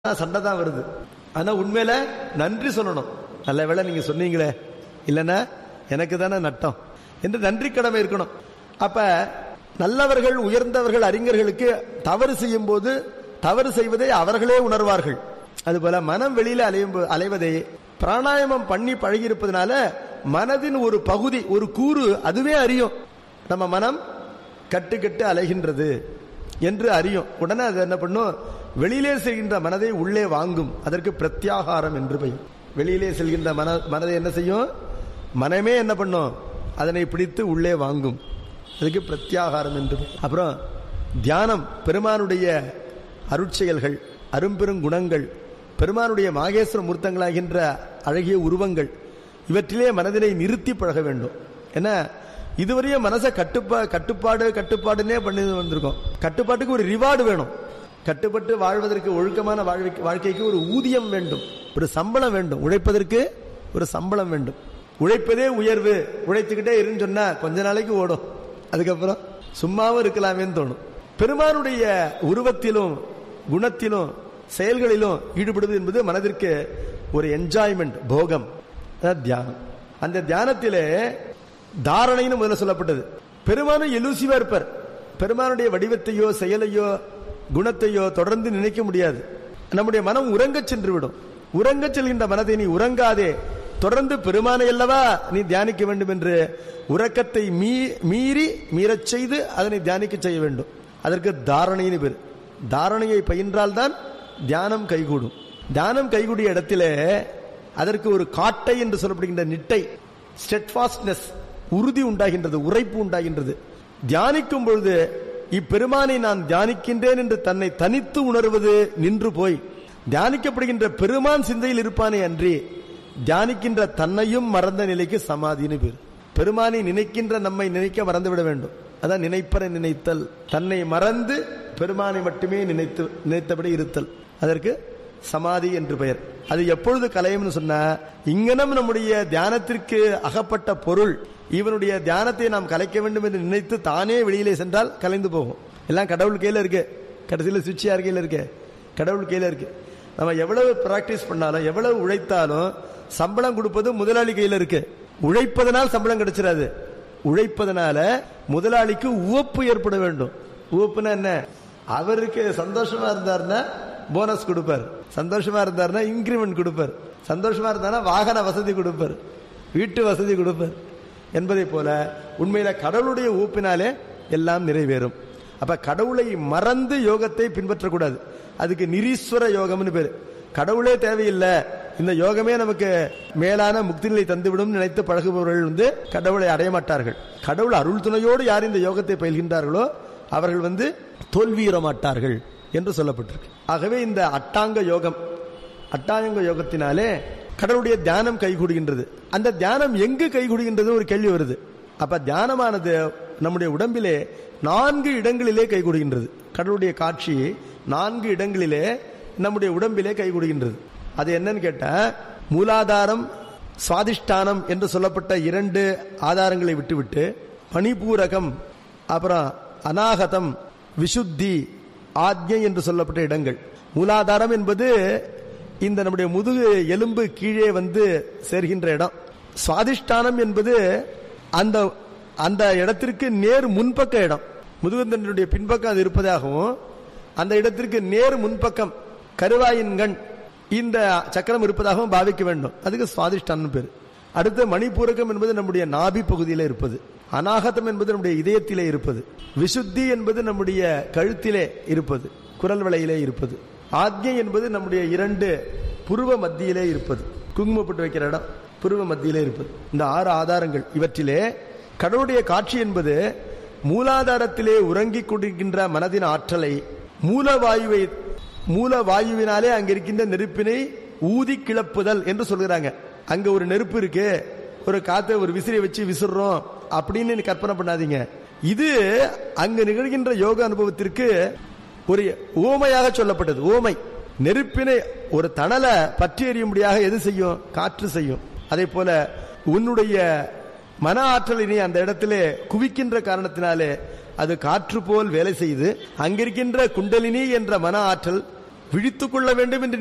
சண்டை தான் வருது ஆனா உண்மையில நன்றி சொல்லணும் நல்ல வேளை நீங்க சொன்னீங்களே இல்லைன்னா எனக்கு தானே நட்டம் என்று நன்றி கடமை இருக்கணும் அப்ப நல்லவர்கள் உயர்ந்தவர்கள் அறிஞர்களுக்கு தவறு செய்யும் போது தவறு செய்வதை அவர்களே உணர்வார்கள் அதுபோல மனம் வெளியில அலையும் போ- அலைவதை பிராணாயாமம் பண்ணி பழகியிருப்பதனால மனதின் ஒரு பகுதி ஒரு கூறு அதுவே அறியும் நம்ம மனம் கட்டு கட்டு அலைகின்றது என்று அறியும் உடனே அது என்ன பண்ணும் வெளியிலே செல்கின்ற மனதை உள்ளே வாங்கும் அதற்கு பிரத்யாகாரம் என்று பெயர் வெளியிலே செல்கின்ற மன மனதை என்ன செய்யும் மனமே என்ன பண்ணும் அதனை பிடித்து உள்ளே வாங்கும் அதுக்கு பிரத்யாகாரம் என்று பெயர். அப்புறம் தியானம் பெருமானுடைய அருட்செயல்கள் அரும்பெரும் குணங்கள் பெருமானுடைய மாகேஸ்வர மூர்த்தங்களாகின்ற அழகிய உருவங்கள் இவற்றிலே மனதினை நிறுத்தி பழக வேண்டும் ஏன்னா இதுவரையும் மனசை கட்டுப்பா கட்டுப்பாடு கட்டுப்பாடுன்னே பண்ணி வந்திருக்கோம் கட்டுப்பாட்டுக்கு ஒரு ரிவார்டு வேணும் கட்டுப்பட்டு வாழ்வதற்கு ஒழுக்கமான வாழ்க்கை- வாழ்க்கைக்கு ஒரு ஊதியம் வேண்டும் ஒரு சம்பளம் வேண்டும் உழைப்பதற்கு ஒரு சம்பளம் வேண்டும் உழைப்பதே உயர்வு உழைத்துக்கிட்டே இருன்னு சொன்னா கொஞ்ச நாளைக்கு ஓடும் அதுக்கப்புறம் சும்மாவும் இருக்கலாமேன்னு தோணும் பெருமானுடைய உருவத்திலும் குணத்திலும் செயல்களிலும் ஈடுபடுவது என்பது மனதிற்கு ஒரு என்ஜாய்மெண்ட் போகம் அதான் தியானம் அந்த தியானத்திலே தாரணைன்னு முதல்ல சொல்லப்பட்டது பெருமானும் எலூசிவா இருப்பார் பெருமானுடைய வடிவத்தையோ செயலையோ குணத்தையோ தொடர்ந்து நினைக்க முடியாது நம்முடைய மனம் உறங்கச் சென்று விடும் உறங்கச் செல்கின்ற மனதை நீ உறங்காதே தொடர்ந்து பெருமானை அல்லவா நீ தியானிக்க வேண்டும் என்று உறக்கத்தை மீ- மீறி மீறச் செய்து அதனை தியானிக்க செய்ய வேண்டும் அதற்கு தாரணைன்னு பேர் தாரணையை பயின்றால்தான் தியானம் கைகூடும் தியானம் கைகூடிய இடத்திலே அதற்கு ஒரு காட்டை என்று சொல்லப்படுகின்ற நிட்டை ஸ்டெட்ஃபாஸ்ட்னஸ் உறுதி உண்டாகின்றது உரைப்பு உண்டாகின்றது தியானிக்கும் பொழுது இப்பெருமானை நான் தியானிக்கின்றேன் என்று தன்னை தனித்து உணர்வது நின்று போய் தியானிக்கப்படுகின்ற பெருமான் சிந்தையில் இருப்பானே அன்றி தியானிக்கின்ற தன்னையும் மறந்த நிலைக்கு சமாதின்னு பேர் பெருமானை நினைக்கின்ற நம்மை நினைக்க மறந்துவிட வேண்டும் அதான் நினைப்பற நினைத்தல் தன்னை மறந்து பெருமானை மட்டுமே நினைத்து நினைத்தபடி இருத்தல் அதற்கு சமாதி என்று பெயர் அது எப்பொழுது கலையும்னு சொன்னா இங்கனம் நம்முடைய தியானத்திற்கு அகப்பட்ட பொருள் இவனுடைய தியானத்தை நாம் கலைக்க வேண்டும் என்று நினைத்து தானே வெளியிலே சென்றால் கலைந்து போகும் எல்லாம் கடவுள் கையில இருக்கு கடைசியில் சுவிட்ச் யார் கையில இருக்கு கடவுள் கையில இருக்கு நம்ம எவ்வளவு பிராக்டிஸ் பண்ணாலும் எவ்வளவு உழைத்தாலும் சம்பளம் கொடுப்பது முதலாளி கையில இருக்கு உழைப்பதனால் சம்பளம் கிடைச்சிடாது உழைப்பதனால முதலாளிக்கு உவப்பு ஏற்பட வேண்டும் உவப்புனா என்ன அவருக்கு சந்தோஷமா இருந்தாருன்னா போனஸ் கொடுப்பார் சந்தோஷமா இருந்தாருன்னா இன்கிரிமெண்ட் கொடுப்பார் சந்தோஷமா இருந்தாருன்னா வாகன வசதி கொடுப்பார் வீட்டு வசதி கொடுப்பார் என்பதை போல உண்மையில கடவுளுடைய ஊப்பினாலே எல்லாம் நிறைவேறும் அப்ப கடவுளை மறந்து யோகத்தை பின்பற்றக்கூடாது அதுக்கு நிரீஸ்வர யோகம்னு பேரு கடவுளே தேவையில்லை இந்த யோகமே நமக்கு மேலான முக்தி நிலை தந்துவிடும் நினைத்து பழகுபவர்கள் வந்து கடவுளை அடைய மாட்டார்கள் கடவுள் அருள் துணையோடு யார் இந்த யோகத்தை பயில்கின்றார்களோ அவர்கள் வந்து தோல்வியுற மாட்டார்கள் என்று சொல்லப்பட்டிருக்கு ஆகவே இந்த அட்டாங்க யோகம் அட்டாங்க யோகத்தினாலே கடவுளுடைய தியானம் கைகூடுகின்றது அந்த தியானம் எங்கு கைகூடுகின்றது ஒரு கேள்வி வருது அப்ப தியானமானது நம்முடைய உடம்பிலே நான்கு இடங்களிலே கைகூடுகின்றது கடவுளுடைய காட்சி நான்கு இடங்களிலே நம்முடைய உடம்பிலே கைகூடுகின்றது அது என்னன்னு கேட்டா மூலாதாரம் சுவாதிஷ்டானம் என்று சொல்லப்பட்ட இரண்டு ஆதாரங்களை விட்டுவிட்டு மணிபூரகம் அப்புறம் அநாகதம் விசுத்தி ஆத்யை என்று சொல்லப்பட்ட இடங்கள் மூலாதாரம் என்பது இந்த நம்முடைய முதுகு எலும்பு கீழே வந்து சேர்கின்ற இடம் சுவாதிஷ்டானம் என்பது அந்த அந்த இடத்திற்கு நேர் முன்பக்க இடம் முதுகுந்தனுடைய பின்பக்கம் அது இருப்பதாகவும் அந்த இடத்திற்கு நேர் முன்பக்கம் கருவாயின் கண் இந்த சக்கரம் இருப்பதாகவும் பாவிக்க வேண்டும் அதுக்கு சுவாதிஷ்டானம் பேர் அடுத்து மணிப்பூரகம் என்பது நம்முடைய நாபி பகுதியிலே இருப்பது அநாகதம் என்பது நம்முடைய இதயத்திலே இருப்பது விசுத்தி என்பது நம்முடைய கழுத்திலே இருப்பது குரல் வளையிலே இருப்பது ஆத்யை என்பது நம்முடைய இரண்டு புருவ மத்தியிலே இருப்பது குங்குமப்பட்டு வைக்கிற இடம் புருவ மத்தியிலே இருப்பது இந்த ஆறு ஆதாரங்கள் இவற்றிலே கடவுளுடைய காட்சி என்பது மூலாதாரத்திலே உறங்கிக் கொண்டிருக்கின்ற மனதின் ஆற்றலை மூலவாயுவை மூலவாயுவினாலே அங்க இருக்கின்ற நெருப்பினை ஊதி கிளப்புதல் என்று சொல்கிறாங்க அங்க ஒரு நெருப்பு இருக்கு ஒரு காத்தை ஒரு விசிறியை வச்சு விசிறோம் அப்படின்னு நீ கற்பனை பண்ணாதீங்க இது அங்க நிகழ்கின்ற யோக அனுபவத்திற்கு ஒரு ஓமையாக சொல்லப்பட்டது ஓமை நெருப்பினை ஒரு தணலை பற்றி எறியும்படியாக எது செய்யும் காற்று செய்யும் அதே போல உன்னுடைய மன ஆற்றலினை அந்த இடத்திலே குவிக்கின்ற காரணத்தினாலே அது காற்று போல் வேலை செய்து அங்கிருக்கின்ற குண்டலினி என்ற மன ஆற்றல் விழித்துக் கொள்ள வேண்டும் என்று